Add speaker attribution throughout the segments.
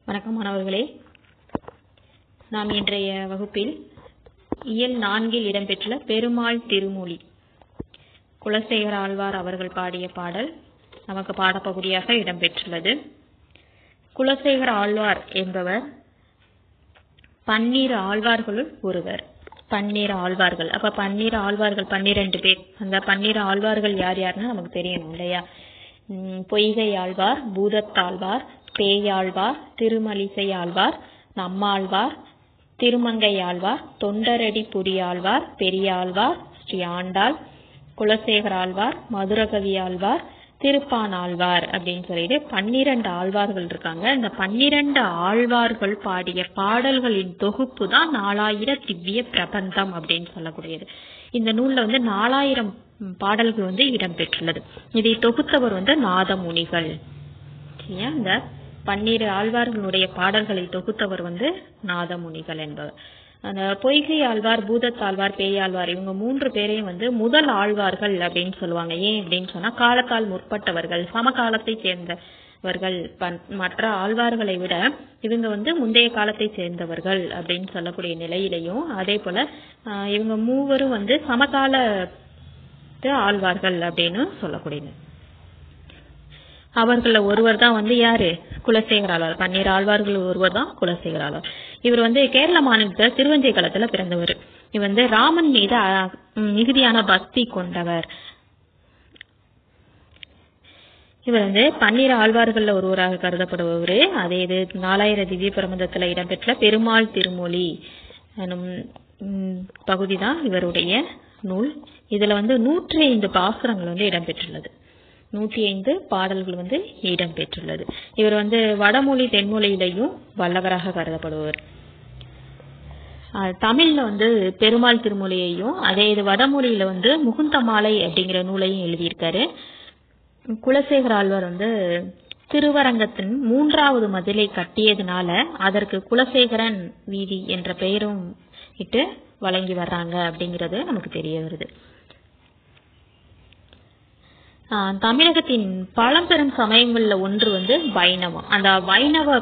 Speaker 1: வணக்கம் மாணவர்களே நாம் இன்றைய வகுப்பில் இயல் நான்கில் இடம்பெற்றுள்ள பெருமாள் திருமொழி குலசேகர ஆழ்வார் அவர்கள் பாடிய பாடல் நமக்கு பாடப்பகுதியாக இடம்பெற்றுள்ளது குலசேகர ஆழ்வார் என்பவர் பன்னிரு ஆழ்வார்களுள் ஒருவர் பன்னிரு ஆழ்வார்கள் அப்ப பன்னிரு ஆழ்வார்கள் பன்னிரண்டு பேர் அந்த பன்னிரு ஆழ்வார்கள் யார் யாருன்னு நமக்கு தெரியணும் இல்லையா உம் பொய்கை ஆழ்வார் பூதத்தாழ்வார் பேயாழ்வார் திருமலிசை ஆழ்வார் நம்மாழ்வார் திருமங்கை ஆழ்வார் தொண்டரடி புடியாழ்வார் பெரியாழ்வார் ஸ்ரீ ஆண்டாள் குலசேகர ஆழ்வார் மதுரகவி ஆழ்வார் திருப்பான் ஆழ்வார் அப்படின்னு சொல்லிட்டு பன்னிரண்டு ஆழ்வார்கள் இருக்காங்க இந்த பன்னிரண்டு ஆழ்வார்கள் பாடிய பாடல்களின் தொகுப்பு தான் நாலாயிர திவ்ய பிரபந்தம் அப்படின்னு சொல்லக்கூடியது இந்த நூல்ல வந்து நாலாயிரம் பாடல்கள் வந்து இடம்பெற்றுள்ளது இதை தொகுத்தவர் வந்து நாதமுனிகள் சரியா இந்த பன்னிரு ஆழ்வார்களுடைய பாடல்களை தொகுத்தவர் வந்து நாதமுனிகள் என்பவர் அந்த பொய்கை ஆழ்வார் பூதத்தாழ்வார் பேயாழ்வார் இவங்க மூன்று பேரையும் வந்து முதல் ஆழ்வார்கள் அப்படின்னு சொல்லுவாங்க ஏன் அப்படின்னு சொன்னா காலத்தால் முற்பட்டவர்கள் சமகாலத்தை சேர்ந்தவர்கள் மற்ற ஆழ்வார்களை விட இவங்க வந்து முந்தைய காலத்தை சேர்ந்தவர்கள் அப்படின்னு சொல்லக்கூடிய நிலையிலையும் அதே போல இவங்க மூவரும் வந்து சமகால ஆழ்வார்கள் அப்படின்னு சொல்லக்கூடியது அவர்கள ஒருவர் தான் வந்து யாரு குலசேகர ஆழ்வார் பன்னீர் ஆழ்வார்கள் ஒருவர் தான் குலசேகர ஆழ்வார் இவர் வந்து கேரள மாநிலத்துல திருவஞ்சை களத்துல பிறந்தவர் இவர் வந்து ராமன் மீது மிகுதியான பக்தி கொண்டவர் இவர் வந்து பன்னீர் ஆழ்வார்கள்ல ஒருவராக கருதப்படுபவர் அதே இது நாலாயிர திவ்ய பிரபந்தத்துல இடம்பெற்ற பெருமாள் திருமொழி எனும் பகுதி தான் இவருடைய நூல் இதுல வந்து நூற்றி ஐந்து பாசுரங்கள் வந்து இடம்பெற்றுள்ளது நூற்றி ஐந்து பாடல்கள் வந்து இடம்பெற்றுள்ளது இவர் வந்து வடமொழி தென்மொழியிலையும் வல்லவராக கருதப்படுபவர் தமிழ்ல வந்து பெருமாள் திருமொழியையும் அதே இது வடமொழியில வந்து முகுந்தமாலை அப்படிங்கிற நூலையும் எழுதியிருக்காரு குலசேகர ஆழ்வார் வந்து திருவரங்கத்தின் மூன்றாவது மதிலை கட்டியதுனால அதற்கு குலசேகரன் வீதி என்ற பெயரும் இட்டு வழங்கி வர்றாங்க அப்படிங்கிறது நமக்கு தெரிய வருது தமிழகத்தின் பழம்பெரும் சமயங்கள்ல ஒன்று வந்து வைணவம் அந்த வைணவ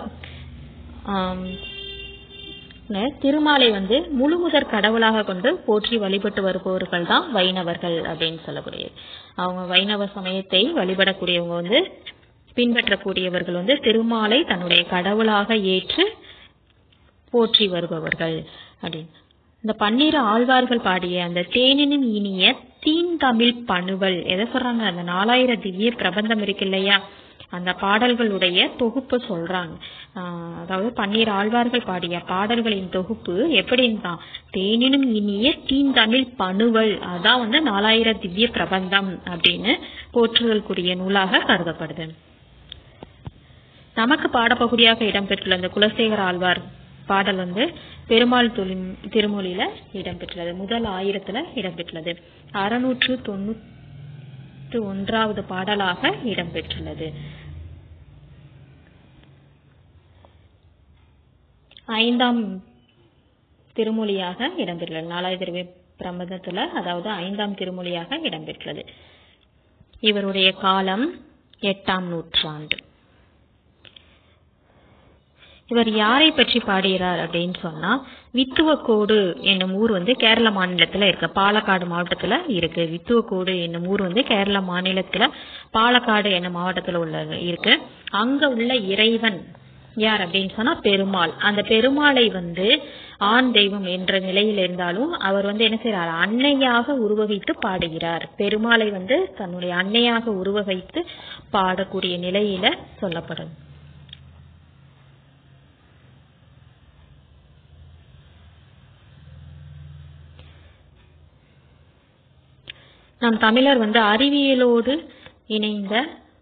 Speaker 1: திருமாலை வந்து முழுமுதற் கடவுளாக கொண்டு போற்றி வழிபட்டு வருபவர்கள் தான் வைணவர்கள் அப்படின்னு சொல்லக்கூடியது அவங்க வைணவ சமயத்தை வழிபடக்கூடியவங்க வந்து பின்பற்றக்கூடியவர்கள் வந்து திருமாலை தன்னுடைய கடவுளாக ஏற்று போற்றி வருபவர்கள் அப்படின்னு இந்த பன்னிரு ஆழ்வார்கள் பாடிய அந்த தேனினும் இனிய தீன் தமிழ் பணுவல் எதை சொல்றாங்க அந்த நாலாயிரம் திவ்ய பிரபந்தம் இருக்கு இல்லையா அந்த பாடல்களுடைய தொகுப்பு சொல்றாங்க அதாவது பன்னீர் ஆழ்வார்கள் பாடிய பாடல்களின் தொகுப்பு எப்படின்னா தேனினும் இனிய தீன் தமிழ் பணுவல் அதான் வந்து நாலாயிரம் திவ்ய பிரபந்தம் அப்படின்னு போற்றுதல்குரிய நூலாக கருதப்படுது நமக்கு பாடப்பகுதியாக இடம்பெற்றுள்ள அந்த குலசேகர ஆழ்வார் பாடல் வந்து பெருமாள் திருமொழியில இடம்பெற்றுள்ளது முதல் ஆயிரத்துல இடம்பெற்றுள்ளது அறுநூற்று தொண்ணூத்தி ஒன்றாவது பாடலாக இடம்பெற்றுள்ளது ஐந்தாம் திருமொழியாக இடம்பெற்றுள்ளது நாலாயிரத்தி பிரபந்தத்துல அதாவது ஐந்தாம் திருமொழியாக இடம்பெற்றுள்ளது இவருடைய காலம் எட்டாம் நூற்றாண்டு இவர் யாரை பற்றி பாடுகிறார் அப்படின்னு சொன்னா வித்துவக்கோடு என்னும் ஊர் வந்து கேரள மாநிலத்துல இருக்கு பாலக்காடு மாவட்டத்துல இருக்கு வித்துவக்கோடு என்னும் ஊர் வந்து கேரள மாநிலத்துல பாலக்காடு என்னும் மாவட்டத்துல உள்ள இருக்கு அங்க உள்ள இறைவன் யார் அப்படின்னு சொன்னா பெருமாள் அந்த பெருமாளை வந்து ஆண் தெய்வம் என்ற நிலையில் இருந்தாலும் அவர் வந்து என்ன செய்யறார் அன்னையாக உருவகித்து பாடுகிறார் பெருமாளை வந்து தன்னுடைய அன்னையாக உருவகித்து பாடக்கூடிய நிலையில சொல்லப்படும் நம் தமிழர் வந்து அறிவியலோடு இணைந்த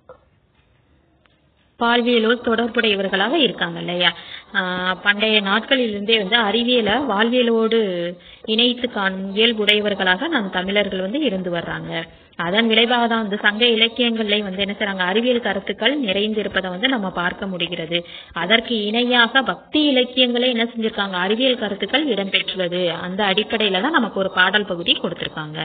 Speaker 1: வாழ்வியலோடு தொடர்புடையவர்களாக இருக்காங்க இல்லையா பண்டைய நாட்களிலிருந்தே வந்து அறிவியலை வாழ்வியலோடு இணைத்து காணும் இயல்புடையவர்களாக நம் தமிழர்கள் வந்து இருந்து வர்றாங்க அதன் விளைவாக தான் வந்து சங்க இலக்கியங்கள்ல வந்து என்ன செய்றாங்க அறிவியல் கருத்துக்கள் நிறைந்து இருப்பதை வந்து நம்ம பார்க்க முடிகிறது அதற்கு இணையாக பக்தி இலக்கியங்களே என்ன செஞ்சிருக்காங்க அறிவியல் கருத்துக்கள் இடம்பெற்றுள்ளது அந்த அடிப்படையில தான் நமக்கு ஒரு பாடல் பகுதி கொடுத்திருக்காங்க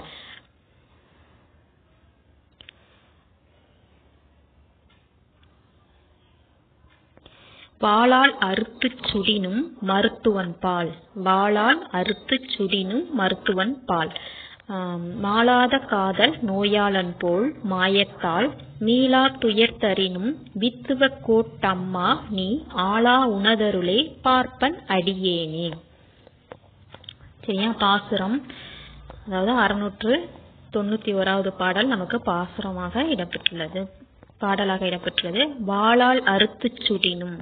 Speaker 1: வாளால் அறுத்துச் சுடினும் மருத்துவன் பால் வாளால் அறுத்துச் சுடினும் மருத்துவன் பால் ஆம், மாளாத காதல் நோயாளன் போல் மாயத்தால் மீளா துயர்தரினும் வித்துவ கோட்டம்மா நீ ஆளா உணதருளே பார்ப்பன் அடியேனே சரியா பாசுரம் அதாவது அறுநூற்று தொண்ணூத்தி ஓராவது பாடல் நமக்கு பாசுரமாக இடம்பெற்றுள்ளது பாடலாக இடம்பெற்றுள்ளது வாளால் அறுத்துச் சுடினும்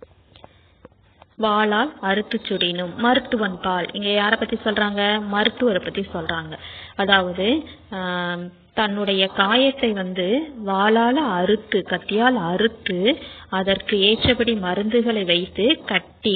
Speaker 1: வாளால் அறுத்துச் சுடினும் மருத்துவன் பால் இங்க யார பத்தி சொல்றாங்க மருத்துவரை பத்தி சொல்றாங்க அதாவது ஆம், தன்னுடைய காயத்தை வந்து வாளால அறுத்து கத்தியால் அறுத்து அதற்கு ஏற்றபடி மருந்துகளை வைத்து கட்டி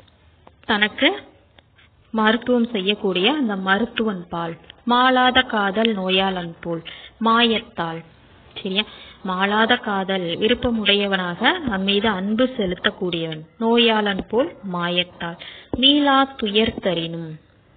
Speaker 1: தனக்கு மருத்துவம் செய்யக்கூடிய அந்த மருத்துவன் பால் மாளாத காதல் நோயாளன் போல் மாயத்தால் சரியா மாளாத காதல் விருப்பமுடையவனாக நம் மீது அன்பு செலுத்தக்கூடியவன் நோயாளன் போல் மாயத்தால் மீளா துயர் தரினும்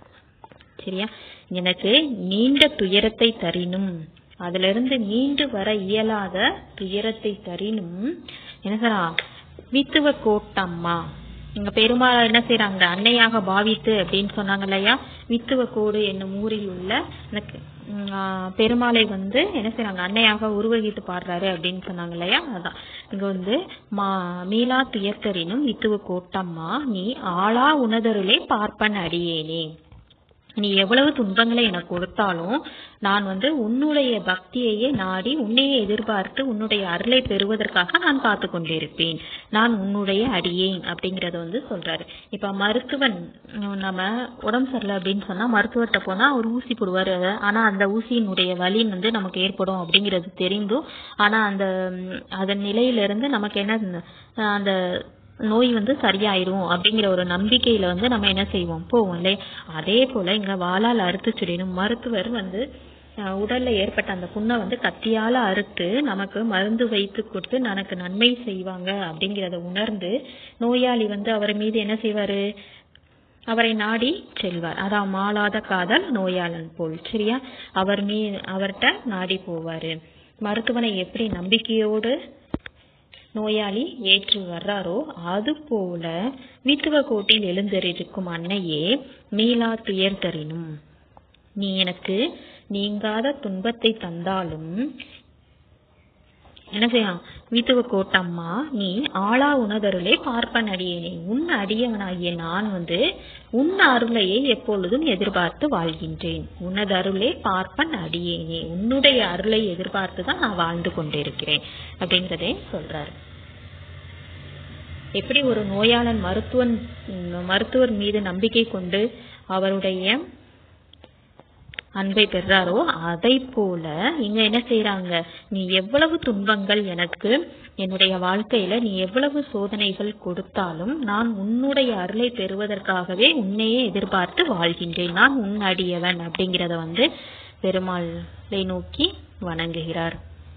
Speaker 1: சரியா எனக்கு நீண்ட துயரத்தை தரினும் அதிலிருந்து மீண்டு வர இயலாத துயரத்தை தரினும் என்ன சொல்றா வித்துவ கோட்டம்மா இங்க பெருமாள் என்ன செய்றாங்க அன்னையாக பாவித்து அப்படின்னு சொன்னாங்க இல்லையா வித்துவ கோடு என்னும் ஊரில் உள்ள அந்த க- உம், ஆ, பெருமாளை வந்து என்ன செய்றாங்க அன்னையாக உருவகித்து பாடுறாரு அப்படின்னு சொன்னாங்க இல்லையா அதான் இங்க வந்து மா மீளா துயர்த்தரினும் வித்துவ கோட்டம்மா நீ ஆளா உணதருளே பார்ப்பன் அடியேனே நீ எவ்வளவு துன்பங்களை எனக்கு கொடுத்தாலும் நான் வந்து உன்னுடைய பக்தியையே நாடி உன்னையே எதிர்பார்த்து உன்னுடைய அருளை பெறுவதற்காக நான் காத்து கொண்டிருப்பேன் நான் உன்னுடைய அடியேன் அப்படிங்கறத வந்து சொல்றாரு இப்ப மருத்துவன் உம், நம்ம உடம்பு சரியில்லை அப்படின்னு சொன்னா மருத்துவர்கிட்ட போனா அவர் ஊசி போடுவாரு ஆனா அந்த ஊசியினுடைய வலி வந்து நமக்கு ஏற்படும் அப்படிங்கிறது தெரிந்தும் ஆனா அந்த உம், அதன் நிலையிலிருந்து நமக்கு என்ன அஹ், அந்த நோய் வந்து சரியாயிரும் அப்படிங்கிற ஒரு நம்பிக்கையில வந்து நம்ம என்ன செய்வோம் போவோம் இல்லையா அதே போல இங்க வாளால் அறுத்து சுடினும் மருத்துவர் வந்து அஹ், உடல்ல ஏற்பட்ட அந்த புண்ணை வந்து கத்தியால அறுத்து நமக்கு மருந்து வைத்து கொடுத்து நமக்கு நன்மை செய்வாங்க அப்படிங்கிறத உணர்ந்து நோயாளி வந்து அவர் மீது என்ன செய்வாரு அவரை நாடி செல்வார் அதான் மாளாத காதல் நோயாளன் போல் சரியா அவர் மீ அவர்கிட்ட நாடி போவாரு மருத்துவனை எப்படி நம்பிக்கையோடு நோயாளி ஏற்று வர்றாரோ அது போல வித்துவ கோட்டில் எழுந்தரிக்கும் அன்னையே மீளா துயர் தரினும் நீ எனக்கு நீங்காத துன்பத்தை தந்தாலும் என்ன செய்யலாம் வித்துவ கோட்டம்மா நீ ஆளா உணதருளே பார்ப்பன் அடியேனே உன் அடியவனாகிய நான் வந்து உன் அருளையை எப்பொழுதும் எதிர்பார்த்து வாழ்கின்றேன் உனது அருளே பார்ப்பன் அடியேனே உன்னுடைய அருளை எதிர்பார்த்து தான் நான் வாழ்ந்து கொண்டிருக்கிறேன் அப்படிங்கிறதே சொல்றாரு எப்படி ஒரு நோயாளன் மருத்துவன் ம், மருத்துவர் மீது நம்பிக்கை கொண்டு அவருடைய அன்பை பெறாரோ அதை போல இங்க என்ன செய்றாங்க நீ எவ்வளவு துன்பங்கள் எனக்கு என்னுடைய வாழ்க்கையில நீ எவ்வளவு சோதனைகள் கொடுத்தாலும் நான் உன்னுடைய அருளை பெறுவதற்காகவே உன்னையே எதிர்பார்த்து வாழ்கின்றேன் நான் உன் அடியவன் அப்படிங்கிறத வந்து பெருமாளை நோக்கி வணங்குகிறார்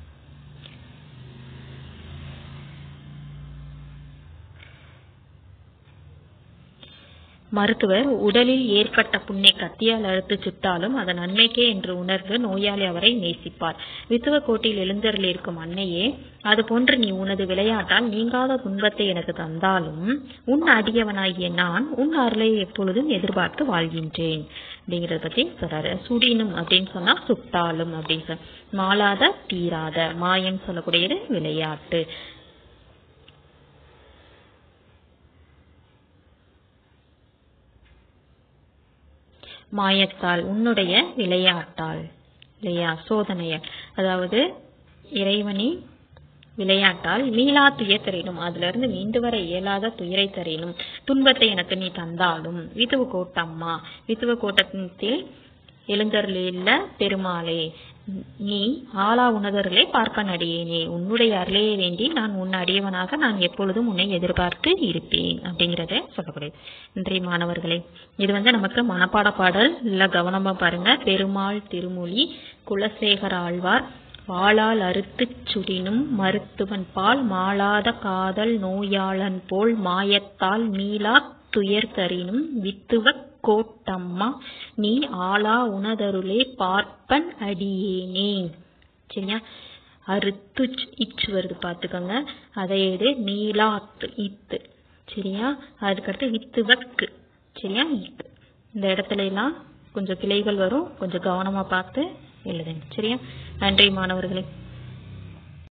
Speaker 1: மருத்துவர் உடலில் ஏற்பட்ட புண்ணை கத்தியால் அறுத்து சுட்டாலும் அதன் நன்மைக்கே என்று உணர்ந்து நோயாளி அவரை நேசிப்பார் வித்துவ கோட்டில் எழுந்தருளிருக்கும் அன்னையே அது போன்று நீ உனது விளையாட்டால் நீங்காத துன்பத்தை எனக்கு தந்தாலும் உன் அடியவனாகிய நான் உன் அருளை எப்பொழுதும் எதிர்பார்த்து வாழ்கின்றேன் அப்படிங்கறத பத்தி சொல்றாரு சுடினும் அப்படின்னு சொன்னா சுட்டாலும் அப்படின்னு சொல் மாளாத தீராத மாயம் சொல்லக்கூடியது விளையாட்டு மாயத்தால் உன்னுடைய விளையாட்டால் இல்லையா சோதனைய அதாவது இறைவனி விளையாட்டால் மீளா துயர் தரினும் அதுல இருந்து மீண்டு வர இயலாத துயரை தரினும் துன்பத்தை எனக்கு நீ தந்தாலும் வித்துவ கோட்டம்மா வித்துவ கோட்டத்தில் எழுந்தருளியுள்ள பெருமாளே நீ ஆளா உணதர்களே பார்ப்பன் அடியேனே உன்னுடைய அருளையை வேண்டி நான் உன் அடியவனாக நான் எப்பொழுதும் உன்னை எதிர்பார்த்து இருப்பேன் அப்படிங்கறத சொல்லக்கூடியது நன்றி மாணவர்களே இது வந்து நமக்கு மனப்பாட பாடல் இல்ல கவனமா பாருங்க பெருமாள் திருமொழி குலசேகர ஆழ்வார் வாளால் அறுத்துச் சுடினும் மருத்துவன் பால் மாளாத காதல் நோயாளன் போல் மாயத்தால் மீளா துயர் தரினும் வித்துவ கோட்டம்மா நீ ஆளா உணதருளே பார்ப்பன் அடியேனே சரியா அறுத்து இச் வருது பார்த்துக்கோங்க அதை எடு நீலாத்து இத்து சரியா அதுக்கடுத்து இத்து வக்கு சரியா இத்து இந்த இடத்துல எல்லாம் கொஞ்சம் கிளைகள் வரும் கொஞ்சம் கவனமாக பார்த்து எழுதுங்க சரியா நன்றி மாணவர்களே